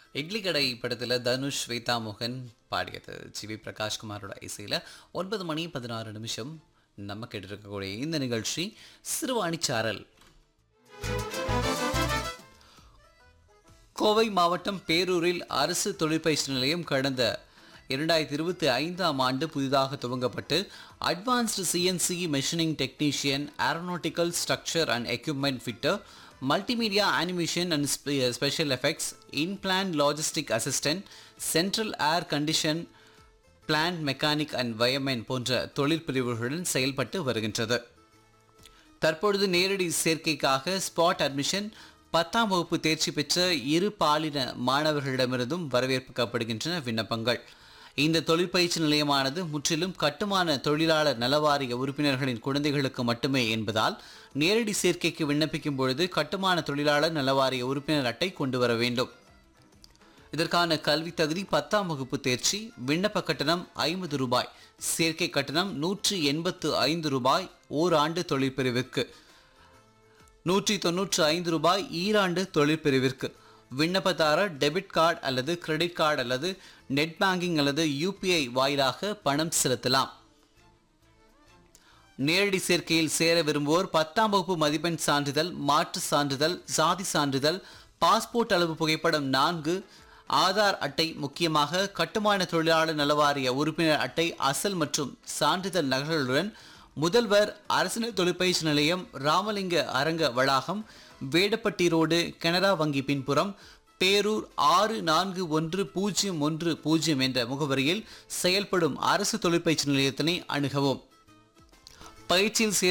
இட்லி கடை படத்தில் தனுஷ் ஸ்வேதா மோகன் பாடியது ஜி வி பிரகாஷ்குமாரோட இசையில் ஒன்பது மணி பதினாறு நிமிஷம் நம்ம கேட்டிருக்கக்கூடிய இந்த நிகழ்ச்சி சிறுவாணிச்சாரல் கோவை மாவட்டம் பேரூரில் அரசு தொழிற்பயிற்சி நிலையம் கடந்த இரண்டாயிரத்தி இருபத்தி ஐந்தாம் ஆண்டு புதிதாக துவங்கப்பட்டு advanced CNC machining technician aeronautical structure and equipment fitter multimedia animation and special effects inplant logistic assistant central air condition plant mechanic and wireman போன்ற தொழிற்பிரிவுகளுடன் செயல்பட்டு வருகின்றது தற்பொழுது நேரடி சேர்க்கைக்காக ஸ்பாட் அட்மிஷன் பத்தாம் வகுப்பு தேர்ச்சி பெற்ற இரு பாலின மாணவர்களிடமிருந்தும் வரவேற்கப்படுகின்றன விண்ணப்பங்கள் இந்த தொழிற்பயிற்சி நிலையமானது முற்றிலும் கட்டுமான தொழிலாளர் நலவாரிய உறுப்பினர்களின் குழந்தைகளுக்கு மட்டுமே என்பதால் நேரடி சேர்க்கைக்கு விண்ணப்பிக்கும் பொழுது கட்டுமான தொழிலாளர் நலவாரிய உறுப்பினர் அட்டை கொண்டு வர வேண்டும் இதற்கான கல்வி தகுதி பத்தாம் வகுப்பு தேர்ச்சி விண்ணப்ப கட்டணம் ஐம்பது ரூபாய் சேர்க்கை கட்டணம் நூற்றி எண்பத்து ஐந்து ரூபாய் ஓராண்டு தொழிற்பிரிவிற்கு நூற்றி தொன்னூற்று ஐந்து ரூபாய் ஈராண்டு தொழிற்பிரிவிற்கு விண்ணப்பதாரர் டெபிட் கார்டு அல்லது கிரெடிட் கார்டு அல்லது நெட் பேங்கிங் அல்லது யூபிஐ வாயிலாக பணம் செலுத்தலாம் நேரடி சேர்க்கையில் சேர விரும்புவோர் பத்தாம் வகுப்பு மதிப்பெண் சான்றிதழ் மாற்று சான்றிதழ் சாதி சான்றிதழ் பாஸ்போர்ட் அளவு புகைப்படம் நான்கு ஆதார் அட்டை முக்கியமாக கட்டுமான தொழிலாளர் நலவாரிய உறுப்பினர் அட்டை அசல் மற்றும் சான்றிதழ் நகல்களுடன் முதல்வர் அரசினர் தொழிற்பயிற்சி நிலையம் ராமலிங்க அரங்க வளாகம் வேடப்பட்டி ரோடு கனரா வங்கி பின்புறம் பேரூர் ஆறு நான்கு ஒன்று பூஜ்ஜியம் ஒன்று பூஜ்ஜியம் என்ற முகவரியில் செயல்படும் அரசு தொழிற்பயிற்சி நிலையத்தினை அணுகவும் பயிற்சியில் சேர